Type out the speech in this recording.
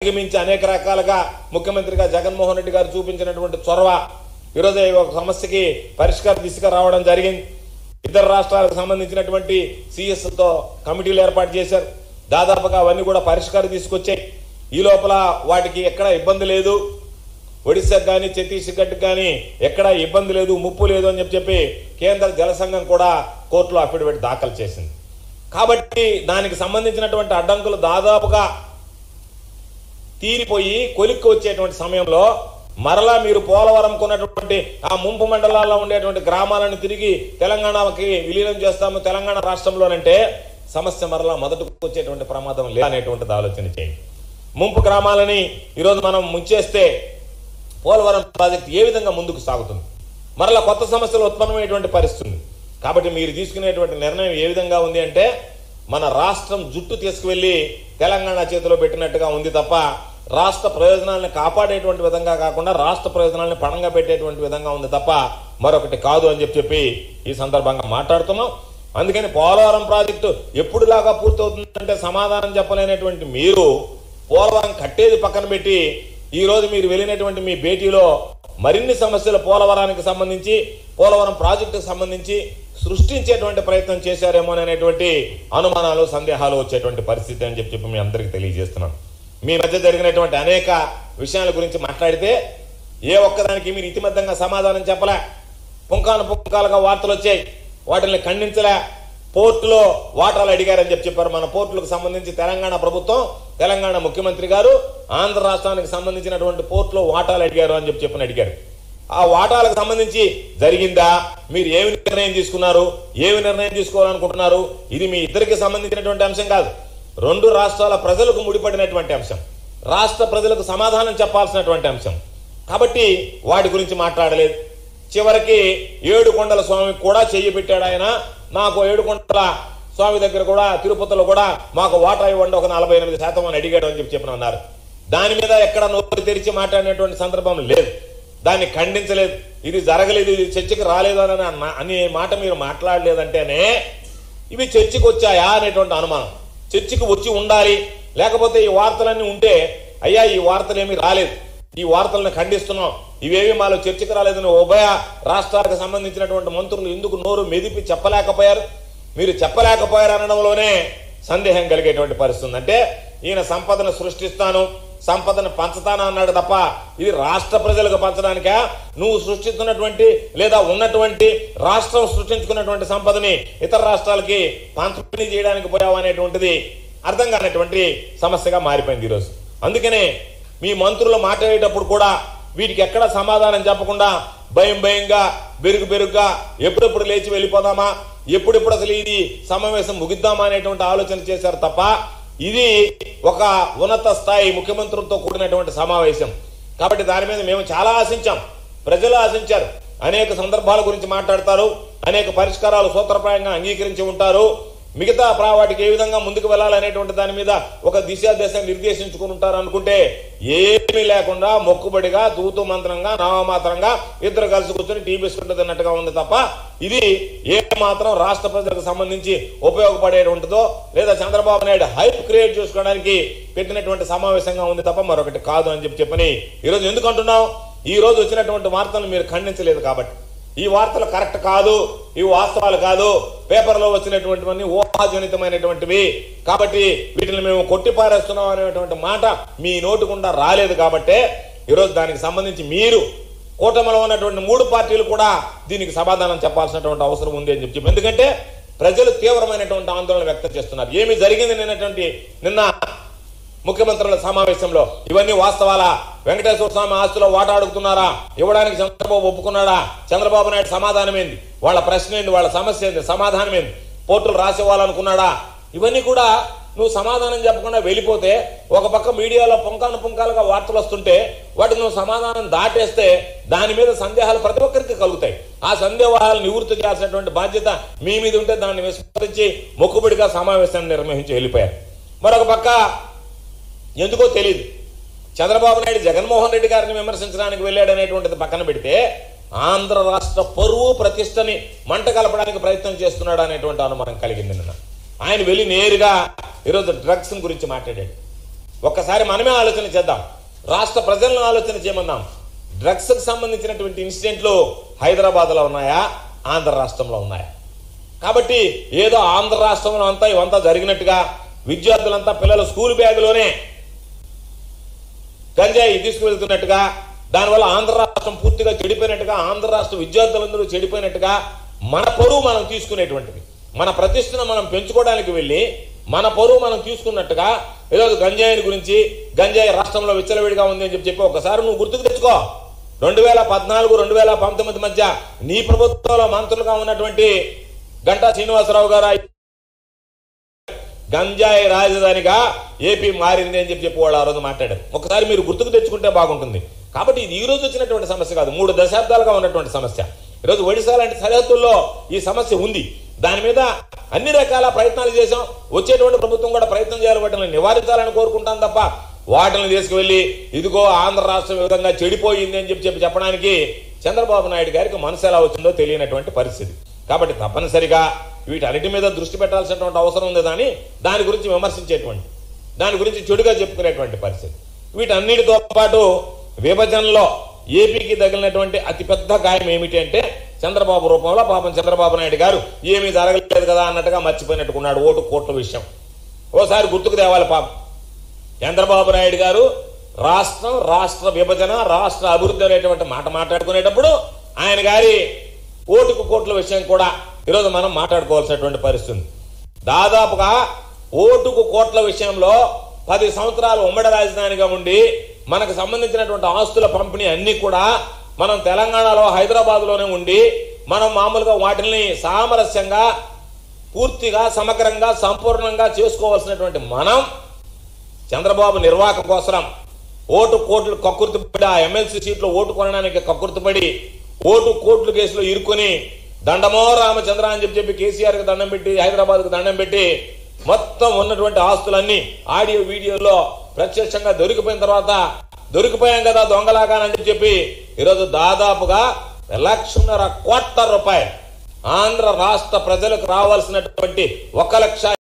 శక్తికి మించి అనేక రకాలుగా ముఖ్యమంత్రిగా జగన్మోహన్ రెడ్డి గారు చూపించినటువంటి చొరవ ఈరోజు ఈ ఒక సమస్యకి పరిష్కార దిశగా రావడం జరిగింది ఇతర రాష్ట్రాలకు సంబంధించినటువంటి CS తో కమిటీలు ఏర్పాటు చేశారు దాదాపుగా అవన్నీ కూడా పరిష్కారం తీసుకొచ్చాయి ఈ లోపల వాటికి ఎక్కడ ఇబ్బంది లేదు ఒడిశాకు కానీ ఛత్తీస్గఢ్కి కానీ ఎక్కడ ఇబ్బంది లేదు ముప్పు లేదు అని చెప్పి చెప్పి కేంద్ర జల సంఘం కూడా కోర్టులో అఫిడవిట్ దాఖలు చేసింది కాబట్టి దానికి సంబంధించినటువంటి అడ్డంకులు దాదాపుగా తీరిపోయి కొలిక్కి వచ్చేటువంటి సమయంలో మరలా మీరు పోలవరం కొన్నటువంటి ఆ ముంపు మండలాల్లో ఉండేటువంటి గ్రామాలను తిరిగి తెలంగాణకి విలీనం చేస్తాము తెలంగాణ రాష్ట్రంలోనంటే సమస్య మరలా మొదటకు వచ్చేటువంటి ప్రమాదం లేదనేటువంటిది ఆలోచన చేయండి ముంపు గ్రామాలని ఈరోజు మనం ముంచేస్తే పోలవరం ప్రాజెక్ట్ ఏ విధంగా ముందుకు సాగుతుంది మరలా కొత్త సమస్యలు ఉత్పన్నమైనటువంటి పరిస్థితి ఉంది కాబట్టి మీరు తీసుకునేటువంటి నిర్ణయం ఏ విధంగా ఉంది అంటే మన రాష్ట్రం జుట్టు తీసుకువెళ్ళి తెలంగాణ చేతిలో పెట్టినట్టుగా ఉంది తప్ప రాష్ట్ర ప్రయోజనాలను కాపాడేటువంటి విధంగా కాకుండా రాష్ట్ర ప్రయోజనాలను పణంగా పెట్టేటువంటి విధంగా ఉంది తప్ప మరొకటి కాదు అని చెప్పి చెప్పి ఈ సందర్భంగా మాట్లాడుతున్నాం అందుకని పోలవరం ప్రాజెక్టు ఎప్పుడులాగా పూర్తవుతుందంటే సమాధానం చెప్పలేనటువంటి మీరు పోలవరం కట్టేది పక్కన పెట్టి ఈ రోజు మీరు వెళ్ళినటువంటి మీ భేటీలో మరిన్ని సమస్యలు పోలవరానికి సంబంధించి పోలవరం ప్రాజెక్టుకు సంబంధించి సృష్టించేటువంటి ప్రయత్నం చేశారేమో అనేటువంటి అనుమానాలు సందేహాలు వచ్చేటువంటి పరిస్థితి అని చెప్పి చెప్పి మీ అందరికీ తెలియజేస్తున్నాను మీ మధ్య జరిగినటువంటి అనేక విషయాల గురించి మాట్లాడితే ఏ ఒక్కదానికి మీరు ఇతిమధ్యంగా సమాధానం చెప్పలే పుంకాను పుంకాలుగా వార్తలు వచ్చాయి వాటిని ఖండించలే పోర్టులో వాటాలు అడిగారని చెప్పి చెప్పారు మన పోర్టులకు సంబంధించి తెలంగాణ ప్రభుత్వం తెలంగాణ ముఖ్యమంత్రి గారు ఆంధ్ర రాష్ట్రానికి సంబంధించినటువంటి పోర్టులో వాటాలు అడిగారు అని చెప్పి చెప్పని అడిగారు ఆ వాటాలకు సంబంధించి జరిగిందా మీరు ఏమి నిర్ణయం తీసుకున్నారు ఏమి నిర్ణయం తీసుకోవాలనుకుంటున్నారు ఇది మీ ఇద్దరికి సంబంధించినటువంటి అంశం కాదు రెండు రాష్ట్రాల ప్రజలకు ముడిపడినటువంటి అంశం రాష్ట్ర ప్రజలకు సమాధానం చెప్పాల్సినటువంటి అంశం కాబట్టి వాటి గురించి మాట్లాడలేదు చివరికి ఏడు కొండల స్వామికి కూడా చెయ్యి పెట్టాడు ఆయన నాకు ఏడు కొండల స్వామి దగ్గర కూడా తిరుపతిలో కూడా మాకు వాటా ఇవ్వండి ఒక నలభై ఎనిమిది శాతం అని అడిగాడు అని చెప్పి చెప్పిన అన్నారు దాని మీద ఎక్కడ నోరు తెరిచి మాట్లాడినటువంటి సందర్భం లేదు దాన్ని ఖండించలేదు ఇది జరగలేదు ఇది చర్చకి రాలేదు అని అన్న- అనే మాట మీరు మాట్లాడలేదంటేనే ఇవి చర్చకు వచ్చాయా అనేటువంటి అనుమానం చర్చకు వచ్చి ఉండాలి లేకపోతే ఈ వార్తలన్నీ ఉంటే అయ్యా ఈ వార్తలు ఏమీ రాలేదు ఈ వార్తలను ఖండిస్తున్నాం ఇవేవి మాలో చర్చకు రాలేదని ఉభయ రాష్ట్రాలకు సంబంధించినటువంటి మంత్రులు ఎందుకు నోరు మెదిపి చెప్పలేకపోయారు మీరు చెప్పలేకపోయారు అనడంలోనే సందేహం కలిగేటువంటి పరిస్థితి ఉంది. అంటే ఈయన సంపదను సృష్టిస్తాను సంపదను పంచుతాను అన్నాడు తప్ప ఇది రాష్ట్ర ప్రజలకు పంచడానికా నువ్వు సృష్టిస్తున్నటువంటి లేదా ఉన్నటువంటి రాష్ట్రం సృష్టించుకున్నటువంటి సంపదని ఇతర రాష్ట్రాలకి పంపిణీ చేయడానికి పోయావు అనేటువంటిది అర్థం కానటువంటి సమస్యగా మారిపోయింది ఈరోజు అందుకనే మీ మంత్రులు మాట్లాడేటప్పుడు కూడా వీటికి ఎక్కడ సమాధానం చెప్పకుండా భయం భయంగా బెరుగు బెరుగ్గా ఎప్పుడెప్పుడు లేచి వెళ్ళిపోదామా ఎప్పుడెప్పుడు అసలు ఇది సమావేశం ముగిద్దామా అనేటువంటి ఆలోచన చేశారు తప్ప ఇది ఒక ఉన్నత స్థాయి ముఖ్యమంత్రులతో కూడినటువంటి సమావేశం కాబట్టి దాని మీద మేము చాలా ఆశించాం ప్రజలు ఆశించారు అనేక సందర్భాల గురించి మాట్లాడతారు అనేక పరిష్కారాలు సూత్రప్రాయంగా అంగీకరించి ఉంటారు మిగతా ప్రా- వాటికి ఏ విధంగా ముందుకు వెళ్ళాలనేటువంటి దాని మీద ఒక దిశాదశ నిర్దేశించుకుని ఉంటారు అనుకుంటే ఏమీ లేకుండా మొక్కుబడిగా తూతు మంత్రంగా నామమాత్రంగా ఇద్దరు కలిసి కూర్చొని టీ బిస్కెట్ తిన్నట్టుగా ఉంది తప్ప ఇది ఏ మాత్రం రాష్ట్ర ప్రజలకు సంబంధించి ఉపయోగపడేటువంటిదో లేదా చంద్రబాబు నాయుడు హైప్ క్రియేట్ చేసుకోవడానికి పెట్టినటువంటి సమావేశంగా ఉంది తప్ప మరొకటి కాదు అని చెప్పి చెప్పని ఈరోజు ఎందుకు అంటున్నాం ఈ రోజు వచ్చినటువంటి వార్తలను మీరు ఖండించలేదు కాబట్టి ఈ వార్తలు కరెక్ట్ కాదు ఇవి వాస్తవాలు కాదు పేపర్లో వచ్చినటువంటివన్నీ ఊహాజనితమైనటువంటివి కాబట్టి వీటిని మేము కొట్టిపారేస్తున్నాం అనేటువంటి మాట మీ నోటి గుండా రాలేదు కాబట్టే ఈరోజు దానికి సంబంధించి మీరు కూటమిలో ఉన్నటువంటి మూడు పార్టీలు కూడా దీనికి సమాధానం చెప్పాల్సినటువంటి అవసరం ఉంది అని చెప్పి ఎందుకంటే ప్రజలు తీవ్రమైనటువంటి ఆందోళన వ్యక్తం చేస్తున్నారు ఏమి జరిగింది నిన్నటువంటి నిన్న ముఖ్యమంత్రుల సమావేశంలో ఇవన్నీ వాస్తవాలా వెంకటేశ్వర స్వామి ఆస్తిలో వాటా అడుగుతున్నారా ఇవ్వడానికి చంద్రబాబు ఒప్పుకున్నాడా చంద్రబాబు నాయుడు సమాధానం ఏంది వాళ్ళ ప్రశ్న ఏంది వాళ్ళ సమస్య ఏంది సమాధానం ఏంది పోర్టులు రాసివ్వాలనుకున్నాడా ఇవన్నీ కూడా నువ్వు సమాధానం చెప్పకుండా వెళ్ళిపోతే ఒక పక్క మీడియాలో పుంకాను పుంకాలుగా వార్తలు వస్తుంటే వాటికి నువ్వు సమాధానం దాటేస్తే దాని మీద సందేహాలు ప్రతి ఒక్కరికి కలుగుతాయి ఆ సందేహాలు నివృత్తి చేయాల్సినటువంటి బాధ్యత మీ మీద ఉంటే దాన్ని విస్మరించి మొక్కుబడిగా సమావేశాన్ని నిర్వహించి వెళ్ళిపోయారు మరొక పక్క ఎందుకో తెలియదు చంద్రబాబు నాయుడు జగన్మోహన్ రెడ్డి గారిని విమర్శించడానికి వెళ్ళాడు అనేటువంటిది పక్కన పెడితే ఆంధ్ర రాష్ట్ర పరువు ప్రతిష్టని మంట కలపడానికి ప్రయత్నం చేస్తున్నాడు అనేటువంటి అనుమానం కలిగింది నిన్న ఆయన వెళ్ళి నేరుగా ఈరోజు డ్రగ్స్ గురించి మాట్లాడాడు ఒక్కసారి మనమే ఆలోచన చేద్దాం రాష్ట్ర ప్రజలను ఆలోచన చేయమన్నాం డ్రగ్స్ కి సంబంధించినటువంటి ఇన్సిడెంట్లు హైదరాబాద్లో ఉన్నాయా ఆంధ్ర రాష్ట్రంలో ఉన్నాయా కాబట్టి ఏదో ఆంధ్ర రాష్ట్రంలో అంతా ఇవంతా జరిగినట్టుగా విద్యార్థులంతా పిల్లల స్కూల్ బ్యాగులోనే గంజాయి తీసుకువెళ్తున్నట్టుగా దానివల్ల ఆంధ్ర రాష్ట్రం పూర్తిగా చెడిపోయినట్టుగా ఆంధ్ర రాష్ట్ర విద్యార్థులందరూ చెడిపోయినట్టుగా మన పరువు మనం తీసుకునేటువంటిది మన ప్రతిష్టను మనం పెంచుకోవడానికి వెళ్ళి మన పరువు మనం తీసుకున్నట్టుగా ఈరోజు గంజాయిని గురించి గంజాయి రాష్ట్రంలో విచ్చలవిడిగా ఉంది అని చెప్పి చెప్పి ఒకసారి నువ్వు గుర్తుకు తెచ్చుకో రెండు వేల పద్నాలుగు రెండు వేల పంతొమ్మిది మధ్య నీ ప్రభుత్వంలో మంత్రులుగా ఉన్నటువంటి గంటా శ్రీనివాసరావు గారు గంజాయి రాజధానిగా ఏపీ మారింది అని చెప్పి చెప్పి వాళ్ళు ఆ రోజు మాట్లాడారు ఒకసారి మీరు గుర్తుకు తెచ్చుకుంటే బాగుంటుంది కాబట్టి ఇది ఈ రోజు వచ్చినటువంటి సమస్య కాదు మూడు దశాబ్దాలుగా ఉన్నటువంటి సమస్య ఈరోజు ఒడిశా లాంటి సరిహద్దుల్లో ఈ సమస్య ఉంది దాని మీద అన్ని రకాల ప్రయత్నాలు చేశాం వచ్చేటువంటి ప్రభుత్వం కూడా ప్రయత్నం చేయాలి వాటిని నివారించాలని కోరుకుంటాం తప్ప వాటిని తీసుకువెళ్ళి ఇదిగో ఆంధ్ర రాష్ట్రం ఈ విధంగా చెడిపోయింది అని చెప్పి చెప్పి చెప్పడానికి చంద్రబాబు నాయుడు గారికి మనసు ఎలా వచ్చిందో తెలియనటువంటి పరిస్థితి కాబట్టి తప్పనిసరిగా వీటన్నిటి మీద దృష్టి పెట్టాల్సినటువంటి అవసరం ఉంది కానీ దాని గురించి విమర్శించేటువంటి దాని గురించి చెడుగా చెప్పుకునేటువంటి పరిస్థితి వీటన్నిటితో పాటు విభజనలో ఏపీకి తగిలినటువంటి అతిపెద్ద గాయం ఏమిటి అంటే చంద్రబాబు రూపంలో పాపం చంద్రబాబు నాయుడు గారు ఏమీ జరగలేదు కదా అన్నట్టుగా మర్చిపోయినట్టుకున్నాడు ఓటు కోట్ల విషయం ఓసారి గుర్తుకు తేవాలి పాపం చంద్రబాబు నాయుడు గారు రాష్ట్రం రాష్ట్ర విభజన రాష్ట్ర అభివృద్ధి అనేటువంటి మాట మాట్లాడుకునేటప్పుడు ఆయన గారి ఓటుకు కోట్ల విషయం కూడా ఈరోజు మనం మాట్లాడుకోవాల్సినటువంటి పరిస్థితి ఉంది దాదాపుగా ఓటుకు కోట్ల విషయంలో పది సంవత్సరాలు ఉమ్మడి రాజధానిగా ఉండి మనకు సంబంధించినటువంటి ఆస్తుల పంపిణీ అన్ని కూడా మనం తెలంగాణలో హైదరాబాద్లోనే ఉండి మనం మామూలుగా వాటిని సామరస్యంగా పూర్తిగా సమగ్రంగా సంపూర్ణంగా చేసుకోవాల్సినటువంటి మనం చంద్రబాబు నిర్వాహక కోసం ఓటు కోట్లు కక్కుర్తిపడి ఆ ఎమ్మెల్సీ సీట్లో ఓటు కొనడానికి కక్కుర్తిపడి ఓటు కోట్లు కేసులో ఇరుకొని దండమో రామచంద్ర అని చెప్పి చెప్పి కేసీఆర్కి దండం పెట్టి హైదరాబాద్కు దండం పెట్టి మొత్తం ఉన్నటువంటి ఆస్తులన్నీ ఆడియో వీడియోలో ప్రత్యక్షంగా దొరికిపోయిన తర్వాత దొరికిపోయాం కదా దొంగలాగానని చెప్పి ఈరోజు దాదాపుగా లక్షన్నర కోట్ల రూపాయలు ఆంధ్ర రాష్ట్ర ప్రజలకు రావాల్సినటువంటి ఒక లక్ష